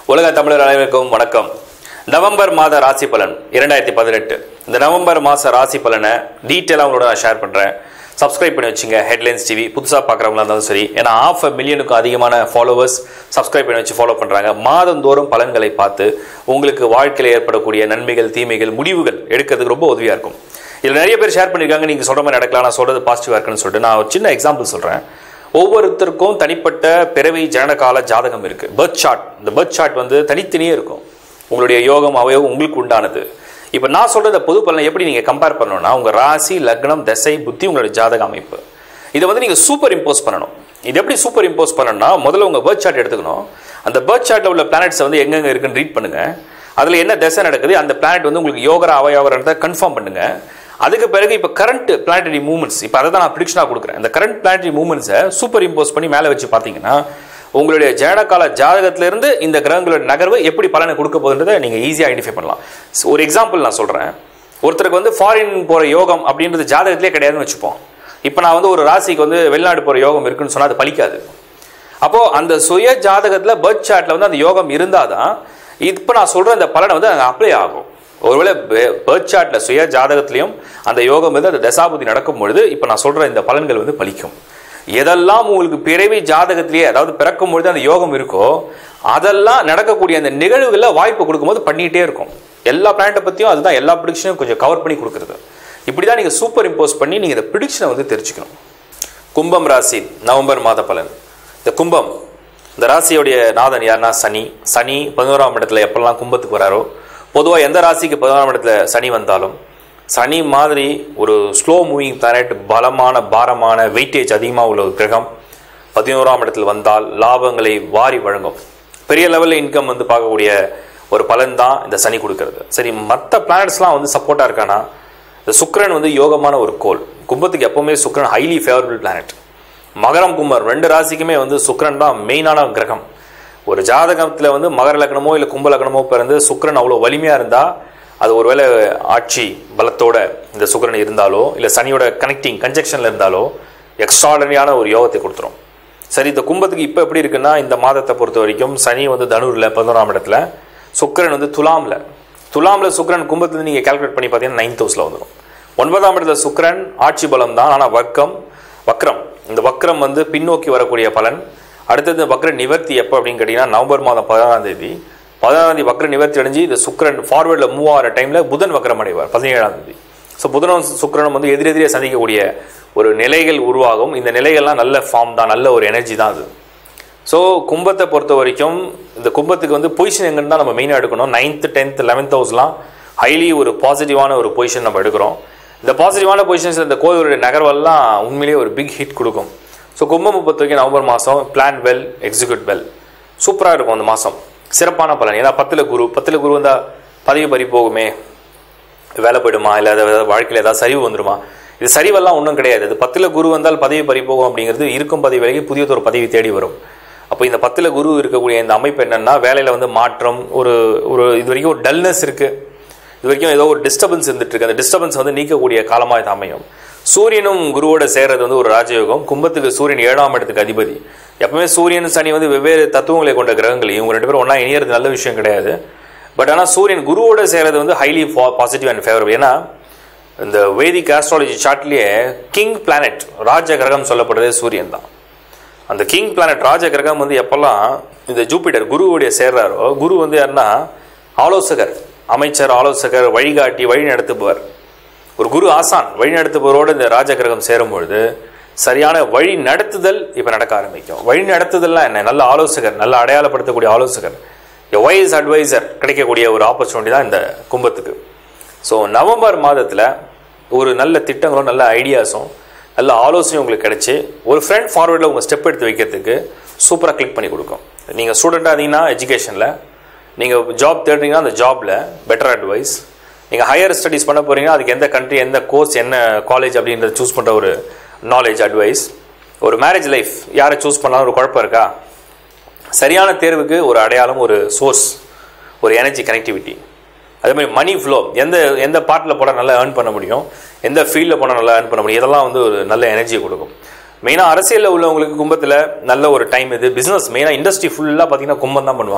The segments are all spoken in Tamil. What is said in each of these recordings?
உலக தமிழர் அனைவருக்கும் வணக்கம் நவம்பர் மாத ராசி பலன் இரண்டாயிரத்தி பதினெட்டு இந்த நவம்பர் மாத ராசி பலனை டீட்டெயிலாக உங்களோட நான் ஷேர் பண்ணுறேன் சப்ஸ்கிரைப் பண்ணி வச்சுங்க ஹெட்லைன்ஸ் டிவி புதுசாக பார்க்குறவங்களா இருந்தாலும் சரி ஏன்னா ஆஃப் அ மில்லியனுக்கும் அதிகமான ஃபாலோவர்ஸ் சப்ஸ்கிரைப் பண்ணி வச்சு ஃபாலோ பண்ணுறாங்க மாதந்தோறும் பலன்களை பார்த்து உங்களுக்கு வாழ்க்கையில் ஏற்படக்கூடிய நன்மைகள் தீமைகள் முடிவுகள் எடுக்கிறதுக்கு ரொம்ப உதவியாக இருக்கும் இதில் நிறைய பேர் ஷேர் பண்ணியிருக்காங்க நீங்கள் சொல்கிற மாதிரி நடக்கலாம் நான் சொல்கிறது பாசிட்டிவாக இருக்குன்னு சொல்லிட்டு நான் ஒரு சின்ன எக்ஸாம்பிள் சொல்கிறேன் ஒவ்வொருத்தருக்கும் தனிப்பட்ட பிறவி ஜனனகால ஜாதகம் இருக்கு பர்த் சார்ட் இந்த பர்த் சார்ட் வந்து தனித்தனியே இருக்கும் உங்களுடைய யோகம் அவயவம் உங்களுக்கு உண்டானது இப்போ நான் சொல்ற இந்த பொது பலனை எப்படி நீங்க கம்பேர் பண்ணணும்னா உங்க ராசி லக்னம் தசை புத்தி உங்களுடைய ஜாதக அமைப்பு இதை வந்து நீங்க சூப்பர் இம்போஸ் பண்ணணும் இது எப்படி சூப்பர் இம்போஸ் பண்ணணும்னா முதல்ல உங்க பர்த் சார்ட் எடுத்துக்கணும் அந்த பர்த் சார்ட்ல உள்ள பிளானட்ஸ் வந்து எங்கெங்க இருக்குன்னு ரீட் பண்ணுங்க அதுல என்ன தசை நடக்குது அந்த பிளானட் வந்து உங்களுக்கு யோகரா அவயவரத்தை கன்ஃபார்ம் பண்ணுங்க அதுக்கு பிறகு இப்போ கரண்ட் பிளானட்டரி மூவ்மெண்ட்ஸ் இப்போ அதை தான் நான் ப்ரிடிக்ஷனாக கொடுக்குறேன் இந்த கரண்ட் பிளானட்டரி மூவ்மெண்ட்ஸை சூப்பர் இம்போஸ் பண்ணி மேலே வச்சு பார்த்தீங்கன்னா உங்களுடைய ஜனனகால ஜாதகத்திலிருந்து இந்த கிரகங்களோட நகர்வு எப்படி பலனை கொடுக்க போகுதுன்றதை நீங்கள் ஈஸியாக ஐடென்டிஃபை பண்ணலாம் So, ஒரு எக்ஸாம்பிள் நான் சொல்கிறேன் ஒருத்தருக்கு வந்து ஃபாரின் போகிற யோகம் அப்படின்றது ஜாதகத்திலே கிடையாதுன்னு வச்சுப்போம் இப்போ நான் வந்து ஒரு ராசிக்கு வந்து வெளிநாடு போகிற யோகம் இருக்குன்னு சொன்னால் அது பலிக்காது அப்போ அந்த சுய ஜாதகத்துல பர்த் சார்ட்ல வந்து அந்த யோகம் இருந்தாதான் இப்போ நான் சொல்ற அந்த பலனை வந்து அங்கே அப்ளை ஆகும் ஒருவேளை பர்த் சார்ட்ல சுய ஜாதகத்திலையும் அந்த யோகம் வந்து அந்த தசாபுதி நடக்கும் பொழுது இப்போ நான் சொல்ற இந்த பலன்கள் வந்து பலிக்கும் எதெல்லாம் உங்களுக்கு பிறவி ஜாதகத்திலேயே அதாவது பிறக்கும் பொழுது அந்த யோகம் இருக்கோ அதெல்லாம் நடக்கக்கூடிய அந்த நிகழ்வுகளில் வாய்ப்பு கொடுக்கும்போது பண்ணிகிட்டே இருக்கும் எல்லா பிளானட்டை பற்றியும் அதுதான் எல்லா ப்ரிடிக்ஷனும் கொஞ்சம் கவர் பண்ணி கொடுக்குறது இப்படி தான் நீங்கள் சூப்பர் இம்போஸ் பண்ணி நீங்கள் இந்த ப்ரிடிக்ஷனை வந்து தெரிஞ்சுக்கணும் கும்பம் ராசி நவம்பர் மாத பலன் இந்த கும்பம் இந்த ராசியோடைய நாதன் யாருன்னா சனி சனி பதினோராம் இடத்துல எப்பெல்லாம் கும்பத்துக்கு வராரோ பொதுவாக எந்த ராசிக்கு பதினோராம் இடத்துல சனி வந்தாலும் சனி மாதிரி ஒரு ஸ்லோ மூவிங் பிளானட் பலமான பாரமான வெயிட்டேஜ் அதிகமாக உள்ள ஒரு கிரகம் பதினோராம் இடத்துல வந்தால் லாபங்களை வாரி வழங்கும் பெரிய லெவலில் இன்கம் வந்து பார்க்கக்கூடிய ஒரு பலன் தான் இந்த சனி கொடுக்கறது சரி மற்ற பிளானட்ஸ்லாம் வந்து சப்போர்ட்டாக இருக்கானா இந்த சுக்கிரன் வந்து யோகமான ஒரு கோல் கும்பத்துக்கு எப்பவுமே சுக்கிரன் ஹைலி ஃபேவரபிள் பிளானட் மகரம் கும்பர் ரெண்டு ராசிக்குமே வந்து சுக்கிரன் தான் மெயினான கிரகம் ஒரு ஜாதகத்தில் வந்து மகர லக்னமோ இல்லை கும்ப லக்னமோ பிறந்து சுக்கிரன் அவ்வளோ வலிமையாக இருந்தால் அது ஒருவேளை ஆட்சி பலத்தோட இந்த சுக்கிரன் இருந்தாலோ இல்லை சனியோட கனெக்டிங் கன்ஜெக்ஷனில் இருந்தாலோ எக்ஸ்ட்ராடனரியான ஒரு யோகத்தை கொடுத்துரும் சரி இந்த கும்பத்துக்கு இப்போ எப்படி இருக்குன்னா இந்த மாதத்தை பொறுத்த வரைக்கும் சனி வந்து தனுரில் பதினோராம் இடத்துல சுக்கிரன் வந்து துலாமில் துலாமில் சுக்கிரன் கும்பத்துலேருந்து நீங்கள் கால்குலேட் பண்ணி பார்த்தீங்கன்னா நைன்த் ஹவுஸில் வந்துடும் ஒன்பதாம் இடத்துல சுக்கிரன் ஆட்சி பலம் தான் ஆனால் வர்க்கம் வக்ரம் இந்த வக்ரம் வந்து பின்னோக்கி வரக்கூடிய பலன் அடுத்தது வக்ர நிவர்த்தி எப்போ அப்படின்னு கேட்டிங்கன்னா நவம்பர் மாதம் பதினாறாம் தேதி பதினாறாம் தேதி வக்ர நிவர்த்தி அடைஞ்சு இந்த சுக்கிரன் ஃபார்வேர்டில் மூவ் ஆகிற டைமில் புதன் வக்ரம் அடைவார் பதினேழாம் தேதி ஸோ புதனும் சுக்கிரனும் வந்து எதிரெதிரே சந்திக்கக்கூடிய ஒரு நிலைகள் உருவாகும் இந்த நிலைகள்லாம் நல்ல ஃபார்ம் தான் நல்ல ஒரு எனர்ஜி தான் அது ஸோ கும்பத்தை பொறுத்த வரைக்கும் இந்த கும்பத்துக்கு வந்து பொசிஷன் எங்கன்னு தான் நம்ம மெயினாக எடுக்கணும் நைன்த்து டென்த் லெவன்த் ஹவுஸ்லாம் ஹைலி ஒரு பாசிட்டிவான ஒரு பொசிஷன் நம்ம எடுக்கிறோம் இந்த பாசிட்டிவான பொசிஷன்ஸ் இந்த கோவிலுடைய நகர்வெல்லாம் உண்மையிலேயே ஒரு பிக் ஹிட் கொடுக்கும் ஸோ கும்பம் பொறுத்த வரைக்கும் நவம்பர் மாதம் பிளான் வெல் எக்ஸிக்யூட் வெல் சூப்பராக இருக்கும் அந்த மாதம் சிறப்பான பலன் ஏன்னா பத்தில் குரு பத்தில் குரு வந்தால் பதவி பறி போகுமே வேலை போயிடுமா இல்லை ஏதாவது வாழ்க்கையில் ஏதாவது சரிவு வந்துடுமா இது சரிவெல்லாம் ஒன்றும் கிடையாது இது பத்தில் குரு வந்தால் பதவி பறி போகும் அப்படிங்கிறது இருக்கும் பதவி விலகி புதியதொரு பதவி தேடி வரும் அப்போ இந்த பத்தில் குரு இருக்கக்கூடிய இந்த அமைப்பு என்னன்னா வேலையில் வந்து மாற்றம் ஒரு ஒரு இது வரைக்கும் ஒரு டல்னஸ் இருக்குது இது வரைக்கும் ஏதோ ஒரு டிஸ்டர்பன்ஸ் இருந்துட்டு இருக்கு அந்த டிஸ்டர்பன்ஸ் வந்து நீக்கக்கூடிய காலமாக இது அமையும் சூரியனும் குருவோட சேர்றது வந்து ஒரு ராஜயோகம் கும்பத்துக்கு சூரியன் ஏழாம் இடத்துக்கு அதிபதி எப்பவுமே சூரியன் சனி வந்து வெவ்வேறு தத்துவங்களை கொண்ட கிரகங்கள் இவங்க ரெண்டு பேரும் ஒன்றா இணையறது நல்ல விஷயம் கிடையாது பட் ஆனால் சூரியன் குருவோட சேர்றது வந்து ஹைலி பாசிட்டிவ் அண்ட் ஃபேவரபிள் ஏன்னா இந்த வேதிக் ஆஸ்ட்ராலஜி சார்ட்லேயே கிங் பிளானட் ராஜ கிரகம் சொல்லப்படுறதே சூரியன் தான் அந்த கிங் பிளானட் ராஜ கிரகம் வந்து எப்பெல்லாம் இந்த ஜூபிட்டர் குருவுடைய சேர்றாரோ குரு வந்து யாருன்னா ஆலோசகர் அமைச்சர் ஆலோசகர் வழிகாட்டி வழி நடத்துபவர் ஒரு குரு ஆசான் வழி நடத்துபவரோடு இந்த ராஜ கிரகம் சேரும் பொழுது சரியான வழி நடத்துதல் இப்போ நடக்க ஆரம்பிக்கும் வழி நடத்துதல்லாம் என்ன நல்ல ஆலோசகர் நல்ல அடையாளப்படுத்தக்கூடிய ஆலோசகர் வைஸ் அட்வைசர் கிடைக்கக்கூடிய ஒரு ஆப்பர்ச்சுனிட்டி தான் இந்த கும்பத்துக்கு ஸோ நவம்பர் மாதத்தில் ஒரு நல்ல திட்டங்களும் நல்ல ஐடியாஸும் நல்ல ஆலோசனையும் உங்களுக்கு கிடைச்சி ஒரு ஃப்ரெண்ட் ஃபார்வர்டில் உங்கள் ஸ்டெப் எடுத்து வைக்கிறதுக்கு சூப்பராக கிளிக் பண்ணி கொடுக்கும் நீங்கள் ஸ்டூடெண்ட்டாக இருந்தீங்கன்னா எஜுகேஷனில் நீங்கள் ஜாப் தேடுறீங்கன்னா அந்த ஜாபில் பெட்டர் அட்வைஸ் நீங்கள் ஹையர் ஸ்டடீஸ் பண்ண போகிறீங்கன்னா அதுக்கு எந்த கண்ட்ரி எந்த கோர்ஸ் என்ன காலேஜ் அப்படின்றத சூஸ் பண்ணுற ஒரு நாலேஜ் அட்வைஸ் ஒரு மேரேஜ் லைஃப் யாரை சூஸ் பண்ணாலும் ஒரு குழப்பம் இருக்கா சரியான தேர்வுக்கு ஒரு அடையாளம் ஒரு சோர்ஸ் ஒரு எனர்ஜி கனெக்டிவிட்டி அதே மாதிரி மணி ஃப்ளோ எந்த எந்த பார்ட்டில் போனால் நல்லா ஏர்ன் பண்ண முடியும் எந்த ஃபீல்டில் போனால் நல்லா ஏர்ன் பண்ண முடியும் இதெல்லாம் வந்து ஒரு நல்ல எனர்ஜியை கொடுக்கும் மெயினாக அரசியலில் உள்ளவங்களுக்கு கும்பத்தில் நல்ல ஒரு டைம் இது பிஸ்னஸ் மெயினாக இண்டஸ்ட்ரி ஃபுல்லாக பார்த்தீங்கன்னா கும்பம் தான் பண்ணுவாங்க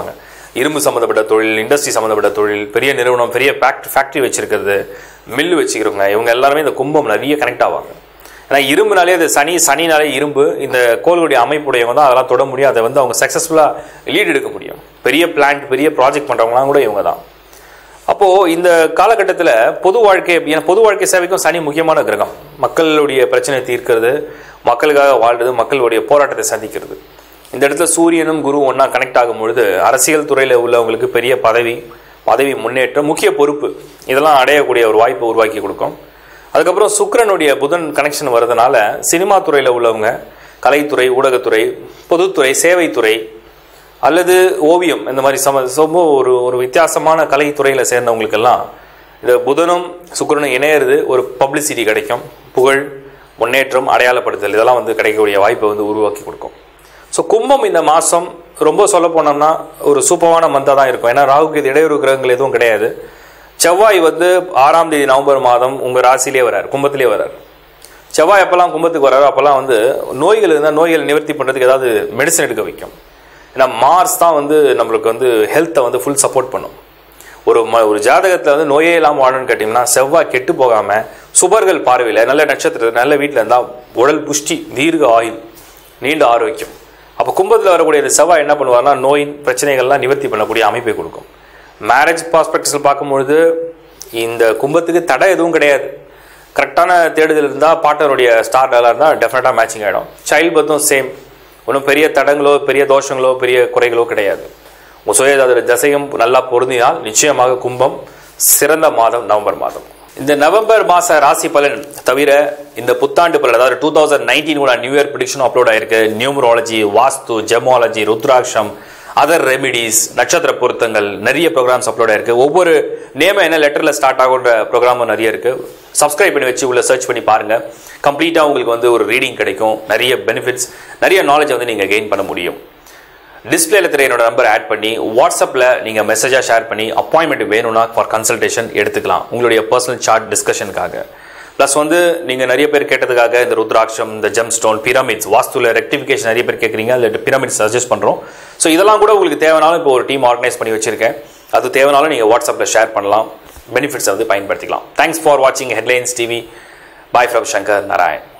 இரும்பு சம்மந்தப்பட்ட தொழில் இண்டஸ்ட்ரி சம்மந்தப்பட்ட தொழில் பெரிய நிறுவனம் பெரிய ஃபேக்ட்ரி வச்சிருக்கிறது மில்லு வச்சுக்கிறவங்க இவங்க எல்லாருமே இந்த கும்பம் நிறைய கனெக்ட் ஆவாங்க ஏன்னா இரும்புனாலே அது சனி சனினாலே இரும்பு இந்த கோளுடைய அமைப்புடையவங்க தான் அதெல்லாம் தொட முடியும் அதை வந்து அவங்க சக்ஸஸ்ஃபுல்லாக லீட் எடுக்க முடியும் பெரிய பிளான்ட் பெரிய ப்ராஜெக்ட் பண்ணுறவங்களாம் கூட இவங்க தான் அப்போது இந்த காலகட்டத்தில் பொது வாழ்க்கை ஏன்னா பொது வாழ்க்கை சேவைக்கும் சனி முக்கியமான கிரகம் மக்களுடைய பிரச்சனையை தீர்க்கிறது மக்களுக்காக வாழ்றது மக்களுடைய போராட்டத்தை சந்திக்கிறது இந்த இடத்துல சூரியனும் குரு ஒன்றா கனெக்ட் ஆகும் பொழுது அரசியல் துறையில் உள்ளவங்களுக்கு பெரிய பதவி பதவி முன்னேற்றம் முக்கிய பொறுப்பு இதெல்லாம் அடையக்கூடிய ஒரு வாய்ப்பை உருவாக்கி கொடுக்கும் அதுக்கப்புறம் சுக்கிரனுடைய புதன் கனெக்ஷன் வர்றதுனால சினிமா துறையில் உள்ளவங்க கலைத்துறை ஊடகத்துறை பொதுத்துறை சேவைத்துறை அல்லது ஓவியம் இந்த மாதிரி சம ரொம்ப ஒரு ஒரு வித்தியாசமான கலைத்துறையில் சேர்ந்தவங்களுக்கெல்லாம் இந்த புதனும் சுக்கிரனும் இணையிறது ஒரு பப்ளிசிட்டி கிடைக்கும் புகழ் முன்னேற்றம் அடையாளப்படுத்தல் இதெல்லாம் வந்து கிடைக்கக்கூடிய வாய்ப்பை வந்து உருவாக்கி கொடுக்கும் ஸோ கும்பம் இந்த மாதம் ரொம்ப சொல்ல போனோம்னா ஒரு சூப்பரான மந்தாக தான் இருக்கும் ஏன்னா ராகுக்கு இது இடையூறு கிரகங்கள் எதுவும் கிடையாது செவ்வாய் வந்து ஆறாம் தேதி நவம்பர் மாதம் உங்கள் ராசிலே வரார் கும்பத்திலே வரார் செவ்வாய் எப்போல்லாம் கும்பத்துக்கு வராரோ அப்போல்லாம் வந்து நோய்கள் இருந்தால் நோய்கள் நிவர்த்தி பண்ணுறதுக்கு ஏதாவது மெடிசன் எடுக்க வைக்கும் ஏன்னா மார்ஸ் தான் வந்து நம்மளுக்கு வந்து ஹெல்த்தை வந்து ஃபுல் சப்போர்ட் பண்ணும் ஒரு ம ஒரு ஜாதகத்தில் வந்து நோயே இல்லாமல் வாழணும்னு கேட்டிங்கன்னா செவ்வாய் கெட்டு போகாமல் சுபர்கள் பார்வையில் நல்ல நட்சத்திரத்தில் நல்ல வீட்டில் இருந்தால் உடல் புஷ்டி தீர்க்க ஆயுள் நீண்ட ஆரோக்கியம் அப்போ கும்பத்தில் வரக்கூடிய இந்த செவ்வாய் என்ன பண்ணுவார்னா நோயின் பிரச்சனைகள்லாம் நிவர்த்தி பண்ணக்கூடிய அமைப்பை கொடுக்கும் மேரேஜ் ப்ராஸ்பெக்டஸில் பார்க்கும்பொழுது இந்த கும்பத்துக்கு தடை எதுவும் கிடையாது கரெக்டான தேடுதல் இருந்தால் பாட்டருடைய ஸ்டார் நல்லா இருந்தால் டெஃபினட்டாக மேட்சிங் ஆகிடும் சைல்டு பத்தும் சேம் ஒன்றும் பெரிய தடங்களோ பெரிய தோஷங்களோ பெரிய குறைகளோ கிடையாது உங்கள் சுயஜாதர தசையும் நல்லா பொருந்தினால் நிச்சயமாக கும்பம் சிறந்த மாதம் நவம்பர் மாதம் இந்த நவம்பர் மாத ராசி பலன் தவிர இந்த புத்தாண்டு பலன் அதாவது டூ தௌசண்ட் நைன்டீன் கூட நியூ இயர் ப்ரிடிக்ஷன் அப்லோட் ஆயிருக்கு நியூமராலஜி வாஸ்து ஜெமாலஜி ருத்ராட்சம் அதர் ரெமிடிஸ் நட்சத்திர பொருத்தங்கள் நிறைய ப்ரோக்ராம்ஸ் அப்லோட் ஆயிருக்கு ஒவ்வொரு நேம என்ன லெட்டரில் ஸ்டார்ட் ஆகுன்ற ப்ரோக்ராமும் நிறைய இருக்கு சப்ஸ்கிரைப் பண்ணி வச்சு உள்ள சர்ச் பண்ணி பாருங்க கம்ப்ளீட்டாக உங்களுக்கு வந்து ஒரு ரீடிங் கிடைக்கும் நிறைய பெனிஃபிட்ஸ் நிறைய நாலேஜ் வந்து நீங்கள் கெயின் பண்ண முடியும் டிஸ்பிளேல தெரிய என்னோட நம்பர் ஆட் பண்ணி வாட்ஸ்அப்பில் நீங்கள் மெசேஜாக ஷேர் பண்ணி அப்பாயின்மெண்ட் வேணும்னா ஃபார் கன்சல்டேஷன் எடுத்துக்கலாம் உங்களுடைய பர்சனல் சார்ட் டிஸ்கஷனுக்காக ப்ளஸ் வந்து நீங்கள் நிறைய பேர் கேட்டதுக்காக இந்த ருத்ராட்சம் இந்த ஜெம் ஸ்டோன் பிரமிட்ஸ் வாஸ்துல ரெக்டிஃபிகேஷன் நிறைய பேர் கேட்குறீங்க அதில் பிரமிட்ஸ் சஜஸ்ட் பண்ணுறோம் ஸோ இதெல்லாம் கூட உங்களுக்கு தேவைனாலும் இப்போ ஒரு டீம் ஆர்கனைஸ் பண்ணி வச்சிருக்கேன் அது தேவைனாலும் நீங்கள் வாட்ஸ்அப்பில் ஷேர் பண்ணலாம் பெனிஃபிட்ஸை வந்து பயன்படுத்திக்கலாம் தேங்க்ஸ் ஃபார் வாட்சிங் headlines TV bye from Shankar Narayan